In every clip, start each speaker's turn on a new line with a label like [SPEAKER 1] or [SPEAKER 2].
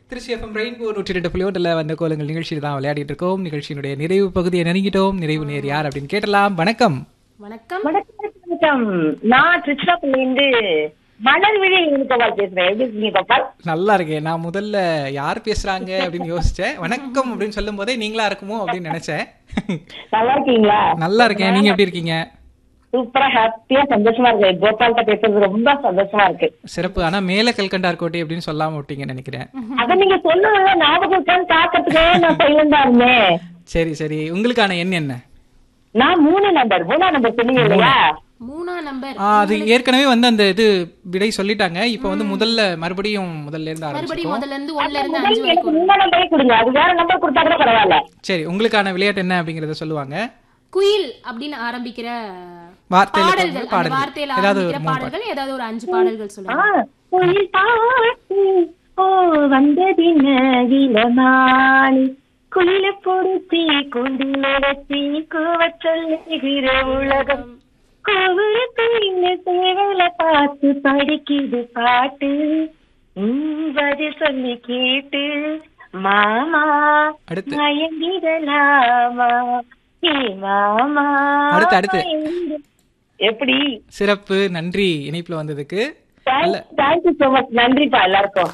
[SPEAKER 1] Trichy FM rainbow நூற்றி ரெண்டு புள்ளி ஒன்றில் வந்த கோலங்கள் நிகழ்ச்சியில் தான் விளையாடிட்டு இருக்கோம் நிகழ்ச்சியினுடைய நிறைவு பகுதியை நெருங்கிட்டோம் நிறைவு நேர் யார் அப்படின்னு கேட்டலாம் வணக்கம்
[SPEAKER 2] வணக்கம்
[SPEAKER 3] வணக்கம் வணக்கம் நான் திருச்சிராப்பள்ளியிலிருந்து மலர் விழி கோபால் பேசுறேன் எப்படி இருக்கீங்க கோபால்
[SPEAKER 1] நல்லா இருக்கேன் நான் முதல்ல யார் பேசுறாங்க அப்படின்னு யோசிச்சேன் வணக்கம் அப்படின்னு சொல்லும் போதே நீங்களா இருக்குமோ அப்படின்னு நினைச்சேன்
[SPEAKER 3] நல்லா இருக்கீங்களா
[SPEAKER 1] நல்லா இருக்கேன் நீங்க எப்படி இருக்கீங்க
[SPEAKER 3] சூப்பரா ஹாப்பியா சந்தோஷமா இருக்கு கோபால்கிட்ட பேசுறது ரொம்ப சந்தோஷமா இருக்கு
[SPEAKER 1] சிறப்பு ஆனா மேல கல்கண்டார் கோட்டை அப்படின்னு சொல்லாம விட்டீங்கன்னு நினைக்கிறேன்
[SPEAKER 3] அத நீங்க சொன்னதுல ஞாபகம் இருக்கான்னு காக்கிறதுக்கே நான் சைலண்டா இருந்தேன்
[SPEAKER 1] சரி சரி உங்களுக்கான எண் என்ன
[SPEAKER 3] நான் மூணு நம்பர் மூணாம் நம்பர் சொன்னீங்க இல்லையா
[SPEAKER 2] மூணா நம்பர்
[SPEAKER 1] ஆ, அது ஏற்கனவே வந்து அந்த இது விடை சொல்லிட்டாங்க இப்போ வந்து முதல்ல மறுபடியும் முதல்ல இருந்து
[SPEAKER 2] மறுபடியும்
[SPEAKER 1] ஆரம்பிச்சிருக்கோம்
[SPEAKER 2] முதல்ல இருந்து ஒண்ணுல இருந்து அஞ்சு
[SPEAKER 3] முதல்ல எனக்கு
[SPEAKER 2] வரைக்கும்
[SPEAKER 3] மூணாம் நம்பரே கொடுங்க அது வேற நம்பர் கொடுத்தா கூட பரவாயில்ல
[SPEAKER 1] சரி உங்களுக்கான விளையாட்டு என்ன அப்படிங்கறத சொல்லுவாங்க
[SPEAKER 2] குயில் அப்படின்னு ஆரம்பிக்கிற
[SPEAKER 1] வார்த்தையில
[SPEAKER 2] பாடல்கள்
[SPEAKER 1] தொடர்ந்து
[SPEAKER 2] அந்த
[SPEAKER 1] பாடல்கள்.
[SPEAKER 2] வார்த்தையில
[SPEAKER 1] ஏதாவது ஒரு
[SPEAKER 2] ஆரம்பிக்கிற
[SPEAKER 1] மூணு
[SPEAKER 2] பாடல்கள் ஏதாவது ஒரு அஞ்சு பாடல்கள்
[SPEAKER 3] ஆ,
[SPEAKER 2] சொல்லுங்க
[SPEAKER 3] குயில் பாட்டு ஓ வந்ததின இளமானி குயில பொருத்தி கொண்டு நடத்தி கூவ சொல்லுகிற உலகம் கோவர பிள்ளை சேவல பார்த்து படிக்குது பாட்டு உம் பதில் சொல்லி கேட்டு மாமா
[SPEAKER 1] அடுத்து.
[SPEAKER 3] மயங்கிடலாமா ஏ மாமா
[SPEAKER 1] அடுத்து, அடுத்து.
[SPEAKER 3] மயங்கிட- எப்படி
[SPEAKER 1] சிறப்பு நன்றி இணைப்புல வந்ததுக்கு
[SPEAKER 3] தேங்க்யூ சோ மச் நன்றிப்பா எல்லாருக்கும்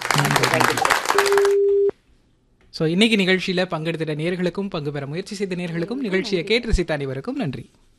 [SPEAKER 1] ஸோ இன்னைக்கு நிகழ்ச்சியில பங்கெடுத்த நேர்களுக்கும் பங்கு பெற முயற்சி செய்த நேர்களுக்கும் நிகழ்ச்சியை கேட்டு ரசித்த அனைவருக்கும் நன்றி